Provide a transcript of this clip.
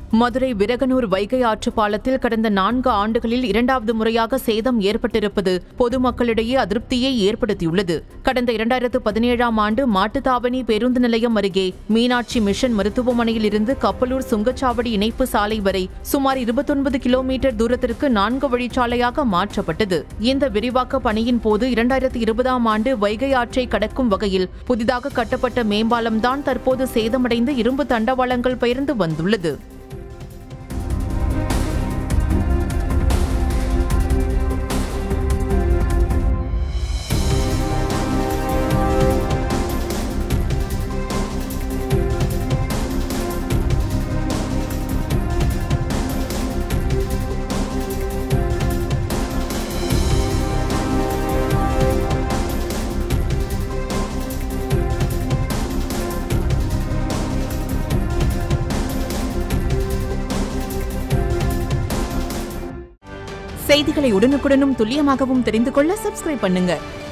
மதுரை விரகனூர் வைகை ஆற்று பாலத்தில் கடந்த நான்கு ஆண்டுகளில் இரண்டாவது முறையாக சேதம் ஏற்பட்டிருப்பது பொதுமக்களிடையே அதிருப்தியை ஏற்படுத்தியுள்ளது கடந்த இரண்டாயிரத்து பதினேழாம் ஆண்டு மாட்டுத்தாவணி பேருந்து நிலையம் அருகே மீனாட்சி மிஷன் மருத்துவமனையில் இருந்து கப்பலூர் சுங்கச்சாவடி இணைப்பு சாலை வரை சுமார் இருபத்தொன்பது கிலோமீட்டர் தூரத்திற்கு நான்கு வழிச்சாலையாக மாற்றப்பட்டது இந்த விரிவாக்க பணியின் போது இரண்டாயிரத்து இருபதாம் ஆண்டு வைகை ஆற்றை கடக்கும் வகையில் புதிதாக கட்டப்பட்ட மேம்பாலம்தான் தற்போது சேதமடைந்து இரும்பு தண்டவாளங்கள் பெயர்ந்து வந்துள்ளது செய்திகளை உடனுக்குடனும் துல்லியமாகவும் தெரிந்து கொள்ள சப்ஸ்கிரைப் பண்ணுங்க